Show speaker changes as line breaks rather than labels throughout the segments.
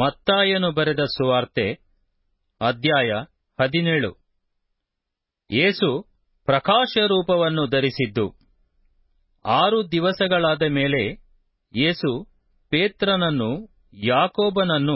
ಮತ್ತಾಯನು ಬರೆದ ಸುವಾರ್ತೆ ಅಧ್ಯಾಯ ಹದಿನೇಳು ಯೇಸು ಪ್ರಕಾಶರೂಪವನ್ನು ಧರಿಸಿದ್ದು ಆರು ದಿವಸಗಳಾದ ಮೇಲೆ ಯೇಸು ಪೇತ್ರನನ್ನು ಯಾಕೋಬನನ್ನು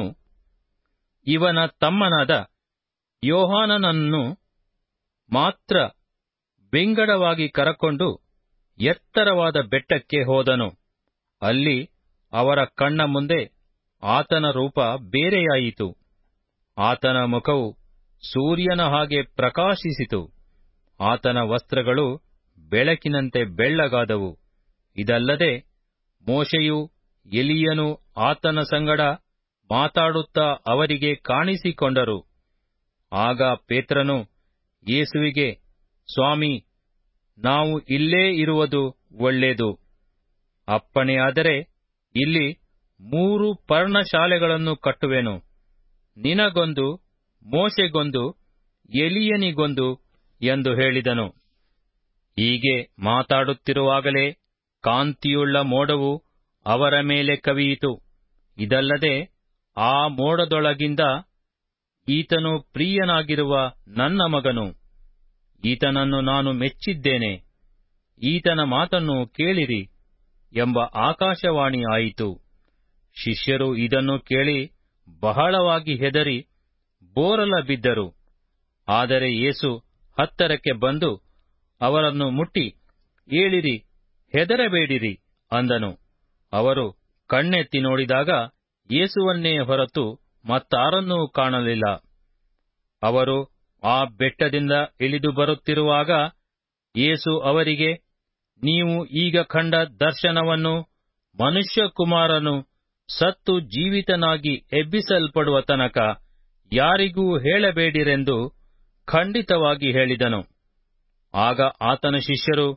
ಇವನ ತಮ್ಮನಾದ ಯೋಹಾನನನ್ನು ಮಾತ್ರ ಬೆಂಗಡವಾಗಿ ಕರಕೊಂಡು ಎತ್ತರವಾದ ಬೆಟ್ಟಕ್ಕೆ ಹೋದನು ಅಲ್ಲಿ ಅವರ ಕಣ್ಣ ಮುಂದೆ ಆತನ ರೂಪ ಬೇರೆಯಾಯಿತು ಆತನ ಮುಖವು ಸೂರ್ಯನ ಹಾಗೆ ಪ್ರಕಾಶಿಸಿತು ಆತನ ವಸ್ತ್ರಗಳು ಬೆಳಕಿನಂತೆ ಬೆಳ್ಳಗಾದವು ಇದಲ್ಲದೆ ಮೋಶೆಯೂ ಎಲಿಯನೂ ಆತನ ಸಂಗಡ ಮಾತಾಡುತ್ತಾ ಅವರಿಗೆ ಕಾಣಿಸಿಕೊಂಡರು ಆಗ ಪೇತ್ರನು ಯೇಸುವಿಗೆ ಸ್ವಾಮಿ ನಾವು ಇಲ್ಲೇ ಇರುವುದು ಒಳ್ಳೇದು ಅಪ್ಪಣೆಯಾದರೆ ಇಲ್ಲಿ ಮೂರು ಪರ್ಣಶಾಲೆಗಳನ್ನು ಕಟ್ಟುವೆನು ನಿನಗೊಂದು ಮೋಶೆಗೊಂದು ಎಲಿಯನಿಗೊಂದು ಎಂದು ಹೇಳಿದನು ಹೀಗೆ ಮಾತಾಡುತ್ತಿರುವಾಗಲೇ ಕಾಂತಿಯುಳ್ಳ ಮೋಡವು ಅವರ ಮೇಲೆ ಕವಿಯಿತು ಇದಲ್ಲದೆ ಆ ಮೋಡದೊಳಗಿಂದ ಈತನು ಪ್ರಿಯನಾಗಿರುವ ನನ್ನ ಮಗನು ಈತನನ್ನು ನಾನು ಮೆಚ್ಚಿದ್ದೇನೆ ಈತನ ಮಾತನ್ನು ಕೇಳಿರಿ ಎಂಬ ಆಕಾಶವಾಣಿ ಆಯಿತು ಶಿಷ್ಯರು ಇದನ್ನು ಕೇಳಿ ಬಹಳವಾಗಿ ಹೆದರಿ ಬೋರಲ ಬಿದ್ದರು ಆದರೆ ಯೇಸು ಹತ್ತರಕ್ಕೆ ಬಂದು ಅವರನ್ನು ಮುಟ್ಟಿ ಏಳಿರಿ ಹೆದರಬೇಡಿರಿ ಅಂದನು ಅವರು ಕಣ್ಣೆತ್ತಿ ನೋಡಿದಾಗ ಯೇಸುವನ್ನೇ ಹೊರತು ಮತ್ತಾರನ್ನೂ ಕಾಣಲಿಲ್ಲ ಅವರು ಆ ಬೆಟ್ಟದಿಂದ ಇಳಿದು ಬರುತ್ತಿರುವಾಗ ಯೇಸು ಅವರಿಗೆ ನೀವು ಈಗ ಕಂಡ ದರ್ಶನವನ್ನು ಮನುಷ್ಯಕುಮಾರನು ಸತ್ತು ಜೀವಿತನಾಗಿ ಎಬ್ಬಿಸಲ್ಪಡುವ ತನಕ ಯಾರಿಗೂ ಹೇಳಬೇಡಿರೆಂದು ಖಂಡಿತವಾಗಿ ಹೇಳಿದನು ಆಗ ಆತನ ಶಿಷ್ಯರು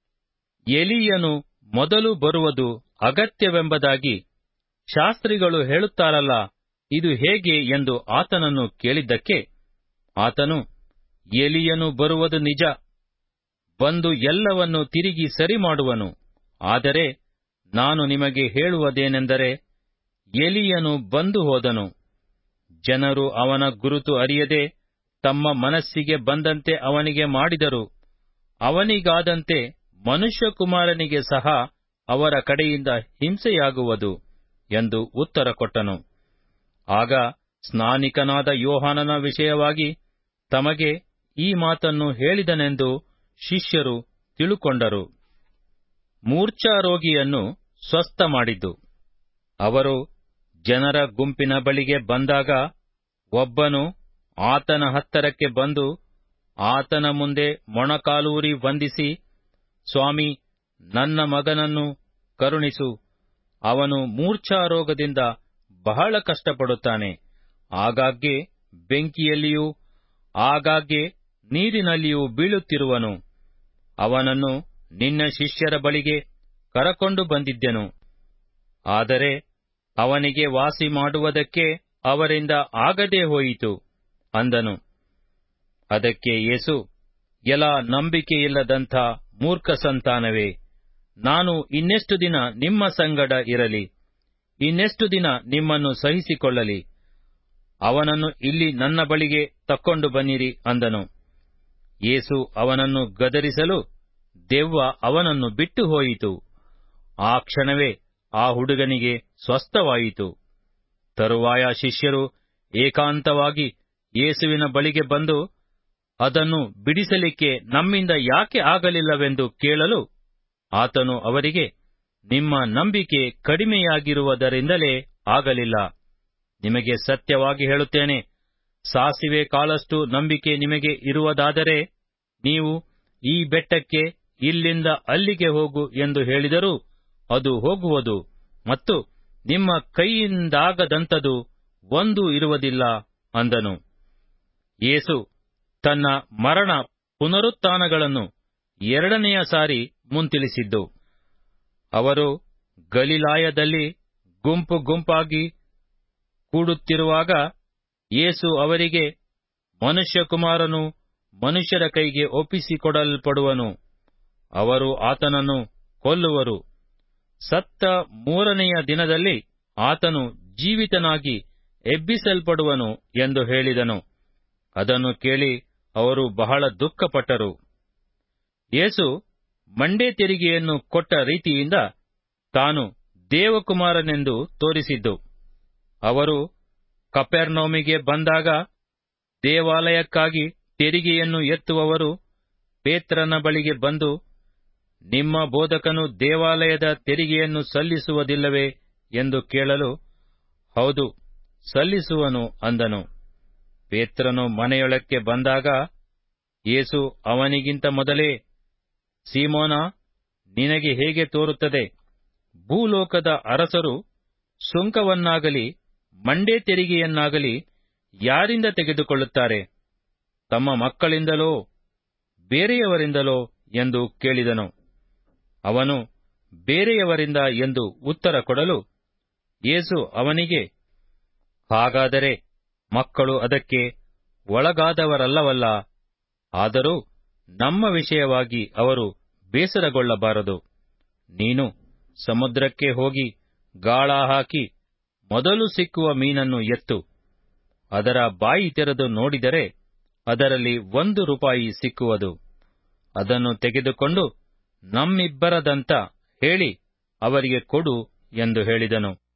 ಎಲಿಯನು ಮೊದಲು ಬರುವುದು ಅಗತ್ಯವೆಂಬುದಾಗಿ ಶಾಸ್ತ್ರಿಗಳು ಹೇಳುತ್ತಾರಲ್ಲ ಇದು ಹೇಗೆ ಎಂದು ಆತನನ್ನು ಕೇಳಿದ್ದಕ್ಕೆ ಆತನು ಎಲಿಯನು ಬರುವುದು ನಿಜ ಬಂದು ಎಲ್ಲವನ್ನು ತಿರುಗಿ ಸರಿ ಮಾಡುವನು ಆದರೆ ನಾನು ನಿಮಗೆ ಹೇಳುವುದೇನೆಂದರೆ ಎಲಿಯನು ಬಂದು ಹೋದನು ಜನರು ಅವನ ಗುರುತು ಅರಿಯದೆ ತಮ್ಮ ಮನಸ್ಸಿಗೆ ಬಂದಂತೆ ಅವನಿಗೆ ಮಾಡಿದರು ಅವನಿಗಾದಂತೆ ಮನುಷ್ಯಕುಮಾರನಿಗೆ ಸಹ ಅವರ ಕಡೆಯಿಂದ ಹಿಂಸೆಯಾಗುವುದು ಎಂದು ಉತ್ತರ ಕೊಟ್ಟನು ಆಗ ಸ್ನಾನಿಕನಾದ ಯೋಹಾನನ ವಿಷಯವಾಗಿ ತಮಗೆ ಈ ಮಾತನ್ನು ಹೇಳಿದನೆಂದು ಶಿಷ್ಯರು ತಿಳುಕೊಂಡರು ಮೂರ್ಛಾರೋಗಿಯನ್ನು ಸ್ವಸ್ಥ ಮಾಡಿದ್ದು ಅವರು ಜನರ ಗುಂಪಿನ ಬಳಿಗೆ ಬಂದಾಗ ಒಬ್ಬನು ಆತನ ಹತ್ತರಕ್ಕೆ ಬಂದು ಆತನ ಮುಂದೆ ಮೊಣಕಾಲೂರಿ ವಂದಿಸಿ ಸ್ವಾಮಿ ನನ್ನ ಮಗನನ್ನು ಕರುಣಿಸು ಅವನು ಮೂರ್ಛಾರೋಗದಿಂದ ಬಹಳ ಕಷ್ಟಪಡುತ್ತಾನೆ ಆಗಾಗ್ಗೆ ಬೆಂಕಿಯಲ್ಲಿಯೂ ಆಗಾಗ್ಗೆ ನೀರಿನಲ್ಲಿಯೂ ಬೀಳುತ್ತಿರುವನು ಅವನನ್ನು ನಿನ್ನ ಶಿಷ್ಯರ ಬಳಿಗೆ ಕರಕೊಂಡು ಬಂದಿದ್ದೆನು ಆದರೆ ಅವನಿಗೆ ವಾಸಿ ಮಾಡುವುದಕ್ಕೆ ಅವರಿಂದ ಆಗದೆ ಹೋಯಿತು ಅಂದನು ಅದಕ್ಕೆ ಯೇಸು ಎಲ ನಂಬಿಕೆಯಿಲ್ಲದಂಥ ಮೂರ್ಖ ಸಂತಾನವೇ ನಾನು ಇನ್ನೆಷ್ಟು ದಿನ ನಿಮ್ಮ ಸಂಗಡ ಇರಲಿ ಇನ್ನೆಷ್ಟು ದಿನ ನಿಮ್ಮನ್ನು ಸಹಿಸಿಕೊಳ್ಳಲಿ ಅವನನ್ನು ಇಲ್ಲಿ ನನ್ನ ಬಳಿಗೆ ತಕ್ಕೊಂಡು ಬನ್ನಿರಿ ಅಂದನು ಯೇಸು ಅವನನ್ನು ಗದರಿಸಲು ದೆವ್ವ ಅವನನ್ನು ಬಿಟ್ಟು ಹೋಯಿತು ಆ ಕ್ಷಣವೇ ಆ ಹುಡುಗನಿಗೆ ಸ್ವಸ್ಥವಾಯಿತು ತರುವಾಯ ಶಿಷ್ಯರು ಏಕಾಂತವಾಗಿ ಯೇಸುವಿನ ಬಳಿಗೆ ಬಂದು ಅದನ್ನು ಬಿಡಿಸಲಿಕ್ಕೆ ನಮ್ಮಿಂದ ಯಾಕೆ ಆಗಲಿಲ್ಲವೆಂದು ಕೇಳಲು ಆತನು ಅವರಿಗೆ ನಿಮ್ಮ ನಂಬಿಕೆ ಕಡಿಮೆಯಾಗಿರುವುದರಿಂದಲೇ ಆಗಲಿಲ್ಲ ನಿಮಗೆ ಸತ್ಯವಾಗಿ ಹೇಳುತ್ತೇನೆ ಸಾಸಿವೆ ಕಾಲಷ್ಟು ನಂಬಿಕೆ ನಿಮಗೆ ಇರುವುದಾದರೆ ನೀವು ಈ ಬೆಟ್ಟಕ್ಕೆ ಇಲ್ಲಿಂದ ಅಲ್ಲಿಗೆ ಹೋಗು ಎಂದು ಹೇಳಿದರೂ ಅದು ಹೋಗುವುದು ಮತ್ತು ನಿಮ್ಮ ಕೈಯಿಂದಾಗದಂಥದು ಒಂದು ಇರುವುದಿಲ್ಲ ಅಂದನು ಯೇಸು ತನ್ನ ಮರಣ ಪುನರುತ್ಥಾನಗಳನ್ನು ಎರಡನೆಯ ಸಾರಿ ಮುಂತಿಳಿಸಿದ್ದು ಅವರು ಗಲಿಲಾಯದಲ್ಲಿ ಗುಂಪು ಗುಂಪಾಗಿ ಕೂಡುತ್ತಿರುವಾಗ ಯೇಸು ಅವರಿಗೆ ಮನುಷ್ಯಕುಮಾರನು ಮನುಷ್ಯರ ಕೈಗೆ ಒಪ್ಪಿಸಿಕೊಡಲ್ಪಡುವನು ಅವರು ಆತನನ್ನು ಕೊಲ್ಲುವರು ಸತ್ತ ಮೂರನೆಯ ದಿನದಲ್ಲಿ ಆತನು ಜೀವಿತನಾಗಿ ಎಬ್ಬಿಸಲ್ಪಡುವನು ಎಂದು ಹೇಳಿದನು ಅದನ್ನು ಕೇಳಿ ಅವರು ಬಹಳ ದುಃಖಪಟ್ಟರು ಯೇಸು ಮಂಡೆ ತೆರಿಗೆಯನ್ನು ಕೊಟ್ಟ ರೀತಿಯಿಂದ ತಾನು ದೇವಕುಮಾರನೆಂದು ತೋರಿಸಿದ್ದು ಅವರು ಕಪೆರ್ನೌಮಿಗೆ ಬಂದಾಗ ದೇವಾಲಯಕ್ಕಾಗಿ ತೆರಿಗೆಯನ್ನು ಎತ್ತುವವರು ಪೇತ್ರನ ಬಳಿಗೆ ಬಂದು ನಿಮ್ಮ ಬೋಧಕನು ದೇವಾಲಯದ ತೆರಿಗೆಯನ್ನು ಸಲ್ಲಿಸುವುದಿಲ್ಲವೇ ಎಂದು ಕೇಳಲು ಹೌದು ಸಲ್ಲಿಸುವನು ಅಂದನು ಪೇತ್ರನು ಮನೆಯೊಳಕ್ಕೆ ಬಂದಾಗ ಯೇಸು ಅವನಿಗಿಂತ ಮೊದಲೇ ಸೀಮೋನ ನಿನಗೆ ಹೇಗೆ ತೋರುತ್ತದೆ ಭೂಲೋಕದ ಅರಸರು ಸುಂಕವನ್ನಾಗಲಿ ಮಂಡೆ ತೆರಿಗೆಯನ್ನಾಗಲಿ ಯಾರಿಂದ ತೆಗೆದುಕೊಳ್ಳುತ್ತಾರೆ ತಮ್ಮ ಮಕ್ಕಳಿಂದಲೋ ಬೇರೆಯವರಿಂದಲೋ ಎಂದು ಕೇಳಿದನು ಅವನು ಬೇರೆಯವರಿಂದ ಎಂದು ಉತ್ತರ ಕೊಡಲು ಯೇಸು ಅವನಿಗೆ ಹಾಗಾದರೆ ಮಕ್ಕಳು ಅದಕ್ಕೆ ಒಳಗಾದವರಲ್ಲವಲ್ಲ ಆದರೂ ನಮ್ಮ ವಿಷಯವಾಗಿ ಅವರು ಬೇಸರಗೊಳ್ಳಬಾರದು ನೀನು ಸಮುದ್ರಕ್ಕೆ ಹೋಗಿ ಗಾಳ ಹಾಕಿ ಮೊದಲು ಸಿಕ್ಕುವ ಮೀನನ್ನು ಎತ್ತು ಅದರ ಬಾಯಿ ತೆರೆದು ನೋಡಿದರೆ ಅದರಲ್ಲಿ ಒಂದು ರೂಪಾಯಿ ಸಿಕ್ಕುವುದು ಅದನ್ನು ತೆಗೆದುಕೊಂಡು ನಮ್ಮಿಬ್ಬರದಂತ ಹೇಳಿ ಅವರಿಗೆ ಕೊಡು ಎಂದು ಹೇಳಿದನು